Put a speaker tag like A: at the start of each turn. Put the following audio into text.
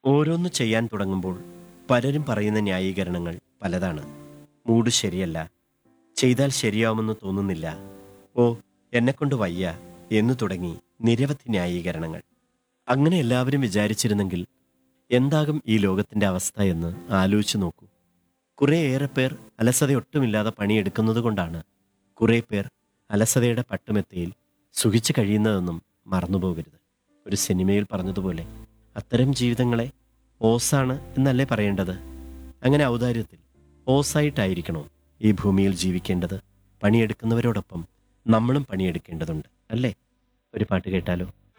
A: ഓരോന്ന് ചെയ്യാൻ തുടങ്ങുമ്പോൾ പലരും പറയുന്ന ന്യായീകരണങ്ങൾ പലതാണ് മൂഡ് ശരിയല്ല ചെയ്താൽ ശരിയാവുമെന്ന് തോന്നുന്നില്ല ഓ എന്നെക്കൊണ്ട് വയ്യ എന്നു തുടങ്ങി നിരവധി ന്യായീകരണങ്ങൾ അങ്ങനെ എല്ലാവരും വിചാരിച്ചിരുന്നെങ്കിൽ എന്താകും ഈ ലോകത്തിന്റെ അവസ്ഥ എന്ന് ആലോചിച്ചു നോക്കൂ കുറേയേറെ പേർ അലസതയൊട്ടുമില്ലാതെ പണിയെടുക്കുന്നത് കൊണ്ടാണ് കുറേ പേർ അലസതയുടെ പട്ടുമെത്തയിൽ സുഖിച്ചു കഴിയുന്നതെന്നും മറന്നുപോകരുത് ഒരു സിനിമയിൽ പറഞ്ഞതുപോലെ അത്തരം ജീവിതങ്ങളെ ഓസാണ് എന്നല്ലേ പറയേണ്ടത് അങ്ങനെ ഔദാര്യത്തിൽ ഓസായിട്ടായിരിക്കണോ ഈ ഭൂമിയിൽ ജീവിക്കേണ്ടത് പണിയെടുക്കുന്നവരോടൊപ്പം നമ്മളും പണിയെടുക്കേണ്ടതുണ്ട് അല്ലേ ഒരു പാട്ട് കേട്ടാലോ